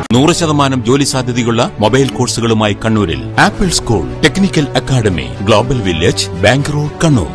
നൂറ് ശതമാനം ജോലി സാധ്യതയുള്ള മൊബൈൽ കോഴ്സുകളുമായി കണ്ണൂരിൽ Apple school technical academy global village bank road Kannur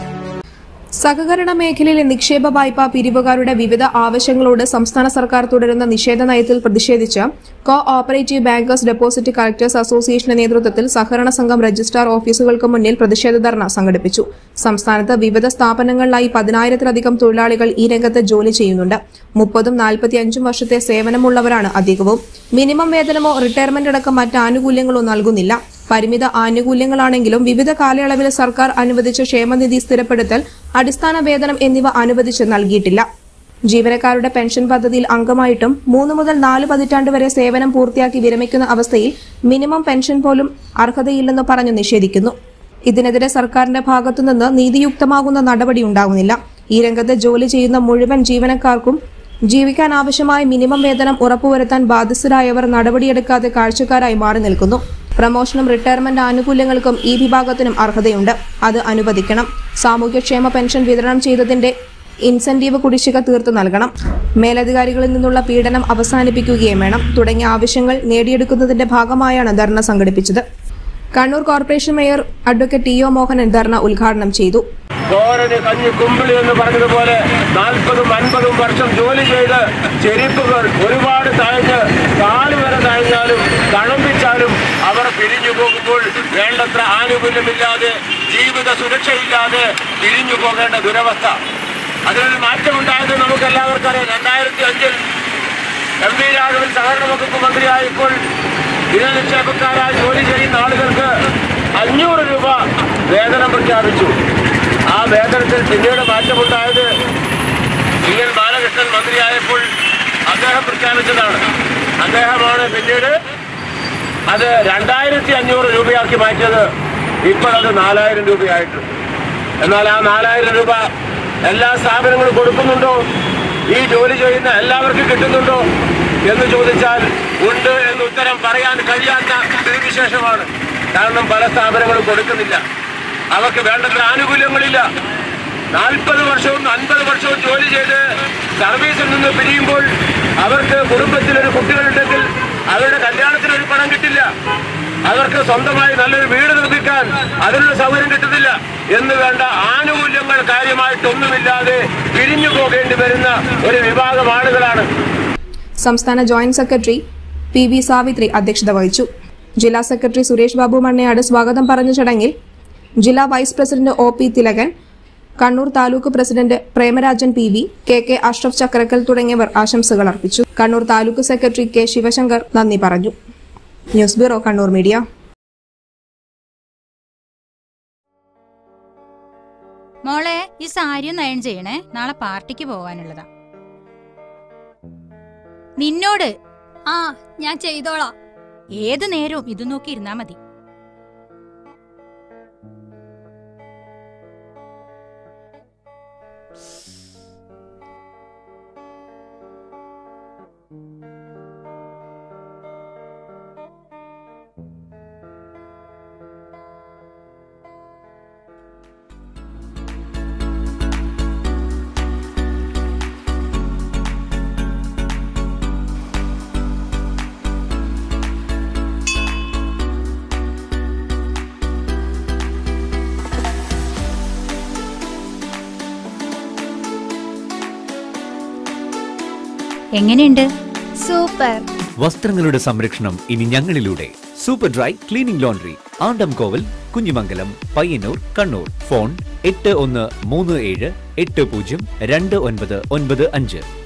സഹകരണ മേഖലയിലെ നിക്ഷേപ വായ്പ പിരിവുകാരുടെ വിവിധ ആവശ്യങ്ങളോട് സംസ്ഥാന സർക്കാർ തുടരുന്ന നിഷേധ നയത്തിൽ പ്രതിഷേധിച്ച് co operative bankers deposit collectors അസോസിയേഷന്റെ നേതൃത്വത്തിൽ സഹകരണ സംഘം രജിസ്ട്രാർ ഓഫീസുകൾക്ക് മുന്നിൽ പ്രതിഷേധ ധർണ സംഘടിപ്പിച്ചു സംസ്ഥാനത്ത് വിവിധ സ്ഥാപനങ്ങളിലായി പതിനായിരത്തിലധികം തൊഴിലാളികൾ ഈ രംഗത്ത് ജോലി ചെയ്യുന്നുണ്ട് മുപ്പതും നാൽപ്പത്തിയഞ്ചും വർഷത്തെ സേവനമുള്ളവരാണ് അധികവും മിനിമം വേതനമോ റിട്ടയർമെന്റ് അടക്കം മറ്റ് ആനുകൂല്യങ്ങളോ നൽകുന്നില്ല പരിമിത ആനുകൂല്യങ്ങളാണെങ്കിലും വിവിധ കാലയളവിൽ സർക്കാർ അനുവദിച്ച ക്ഷേമനിധി സ്ഥിരപ്പെടുത്തൽ അടിസ്ഥാന വേതനം എന്നിവ അനുവദിച്ച് നൽകിയിട്ടില്ല ജീവനക്കാരുടെ പെൻഷൻ പദ്ധതിയിൽ അംഗമായിട്ടും മൂന്ന് മുതൽ നാല് പതിറ്റാണ്ട് വരെ സേവനം പൂർത്തിയാക്കി വിരമിക്കുന്ന അവസ്ഥയിൽ മിനിമം പെൻഷൻ പോലും അർഹതയില്ലെന്ന് പറഞ്ഞു നിഷേധിക്കുന്നു ഇതിനെതിരെ സർക്കാരിന്റെ ഭാഗത്തുനിന്ന് നീതിയുക്തമാകുന്ന നടപടി ഉണ്ടാകുന്നില്ല ഈ രംഗത്ത് ജോലി ചെയ്യുന്ന മുഴുവൻ ജീവനക്കാർക്കും ജീവിക്കാൻ ആവശ്യമായ മിനിമം വേതനം ഉറപ്പുവരുത്താൻ ബാധ്യസ്ഥരായവർ നടപടിയെടുക്കാതെ കാഴ്ചക്കാരായി മാറി നിൽക്കുന്നു പ്രമോഷനും റിട്ടയർമെന്റ് ആനുകൂല്യങ്ങൾക്കും ഈ വിഭാഗത്തിനും അർഹതയുണ്ട് അത് അനുവദിക്കണം സാമൂഹ്യക്ഷേമ പെൻഷൻ വിതരണം ചെയ്തതിന്റെ ഇൻസെന്റീവ് കുടിശ്ശിക തീർത്തു നൽകണം മേലധികാരികളിൽ നിന്നുള്ള പീഡനം അവസാനിപ്പിക്കുകയും വേണം തുടങ്ങിയ ആവശ്യങ്ങൾ നേടിയെടുക്കുന്നതിന്റെ ഭാഗമായാണ് ധർണ സംഘടിപ്പിച്ചത് Kannur corporation mayor advocate T O Mohanan dharna ഉദ്ഘാടനം ചെയ്തു ചോരന് കഞ്ഞി കുമ്പിളി എന്ന് പറഞ്ഞതുപോലെ നാൽപ്പതും അൻപതും വർഷം ജോലി ചെയ്ത് ചെരിപ്പുകൾ ഒരുപാട് താഴ്ന്ന് കാല് വരെ താഴ്ന്നാലും തണുപ്പിച്ചാലും അവർ പിരിഞ്ഞു പോകുമ്പോൾ വേണ്ടത്ര ആനുകൂല്യമില്ലാതെ ജീവിത സുരക്ഷയില്ലാതെ പിരിഞ്ഞു പോകേണ്ട ദുരവസ്ഥ അതിനൊരു മാറ്റമുണ്ടായത് നമുക്ക് എല്ലാവർക്കും അറിയാം രണ്ടായിരത്തി അഞ്ചിൽ എം വി രാഘവൻ സഹകരണ വകുപ്പ് മന്ത്രിയായപ്പോൾ ഇന നിക്ഷേപക്കാരായി ജോലി ചെയ്യുന്ന ആളുകൾക്ക് അഞ്ഞൂറ് രൂപ വേതനം പ്രഖ്യാപിച്ചു ആ വേതനത്തിൽ പിന്നീട് മാറ്റമുണ്ടായത് സി എൻ ബാലകൃഷ്ണൻ മന്ത്രിയായപ്പോൾ അദ്ദേഹം പ്രഖ്യാപിച്ചതാണ് അദ്ദേഹമാണ് പിന്നീട് അത് രണ്ടായിരത്തി അഞ്ഞൂറ് രൂപയാക്കി മാറ്റിയത് ഇപ്പോൾ അത് നാലായിരം രൂപയായിട്ടുണ്ട് എന്നാൽ ആ നാലായിരം രൂപ എല്ലാ സ്ഥാപനങ്ങളും കൊടുക്കുന്നുണ്ടോ ഈ ജോലി ചെയ്യുന്ന എല്ലാവർക്കും കിട്ടുന്നുണ്ടോ എന്ന് ചോദിച്ചാൽ ഉണ്ട് എന്ന് ഉത്തരം പറയാൻ കഴിയാത്ത സ്ഥിതിവിശേഷമാണ് കാരണം പല സ്ഥാപനങ്ങളും കൊടുക്കുന്നില്ല അവർക്ക് വേണ്ടത്ര ആനുകൂല്യങ്ങളില്ല നാൽപ്പത് വർഷവും അൻപത് വർഷവും ജോലി ചെയ്ത് സർവീസിൽ നിന്ന് പിരിയുമ്പോൾ അവർക്ക് കുടുംബത്തിലൊരു കുട്ടികളുണ്ടെങ്കിൽ അവരുടെ കല്യാണത്തിന് ഒരു പണം കിട്ടില്ല അവർക്ക് സ്വന്തമായി നല്ലൊരു വീട് നിർമ്മിക്കാൻ അതിനുള്ള സൗകര്യം കിട്ടുന്നില്ല എന്ന് വേണ്ട ആനുകൂല്യങ്ങൾ കാര്യമായിട്ടൊന്നുമില്ലാതെ പിരിഞ്ഞു പോകേണ്ടി വരുന്ന ഒരു വിഭാഗം ആളുകളാണ് സംസ്ഥാന joint secretary P V Savitri അധ്യക്ഷത വഹിച്ചു ജില്ലാ സെക്രട്ടറി സുരേഷ് ബാബു മണ്ണയാട് സ്വാഗതം പറഞ്ഞ ചടങ്ങിൽ ജില്ലാ vice president O P Thilakan Kannur taluk president Premarajan P V K K Ashraf Chakrakkal തുടങ്ങിയവർ ആശംസകൾ അർപ്പിച്ചു കണ്ണൂർ താലൂക്ക് സെക്രട്ടറി കെ ശിവശങ്കർ നന്ദി പറഞ്ഞു ന്യൂസ് ബ്യൂറോ കണ്ണൂർ മീഡിയ മോളെ ഈ സാരി ഒന്ന് അയൺ ചെയ്യണേ നാളെ പാർട്ടിക്ക് പോവാനുള്ളതാ നിന്നോട് ആ ഞാൻ ചെയ്തോളാം ഏത് നേരവും ഇത് നോക്കി ഇരുന്നാ മതി എങ്ങനെയുണ്ട് സൂപ്പർ വസ്ത്രങ്ങളുടെ സംരക്ഷണം ഇനി ഞങ്ങളിലൂടെ super dry cleaning laundry Andamkoval Kunhimangalam Payyanur Kannur phone എട്ട് ഒന്ന് മൂന്ന് ഏഴ് എട്ട് പൂജ്യം രണ്ട് ഒൻപത് ഒൻപത് അഞ്ച്